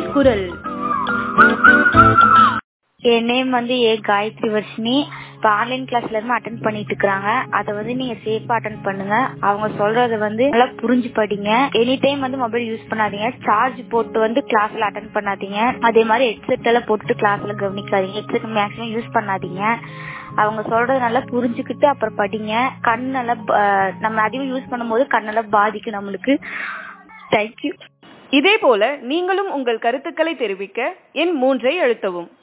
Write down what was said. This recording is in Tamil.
குரல் என் நேம் வந்து ஏ காயத்ரி வர்ஷினி இப்போ ஆன்லைன் கிளாஸ்ல இருந்து அட்டன் பண்ணிட்டு இருக்காங்க அதை வந்து நீங்க சேஃபா அட்டன் பண்ணுங்க அவங்க சொல்றத வந்து நல்லா புரிஞ்சு படிங்க எனி டைம் வந்து மொபைல் யூஸ் பண்ணாதீங்க சார்ஜ் போட்டு வந்து கிளாஸ்ல அட்டன் பண்ணாதீங்க அதே மாதிரி ஹெட்செட் எல்லாம் போட்டு கிளாஸ்ல கவனிக்காதீங்க ஹெட்செட் மேக்ஸிமம் யூஸ் பண்ணாதீங்க அவங்க சொல்றத நல்லா புரிஞ்சுக்கிட்டு அப்புறம் படிங்க கண்ணெல்லாம் ப- நம்ம அதிகம் யூஸ் பண்ணும்போது கண்ணெல்லாம் பாதிக்கும் நம்மளுக்கு தேங்க்யூ இதே போல நீங்களும் உங்கள் கருத்துக்களை தெரிவிக்க எண் மூன்றை அழுத்தவும்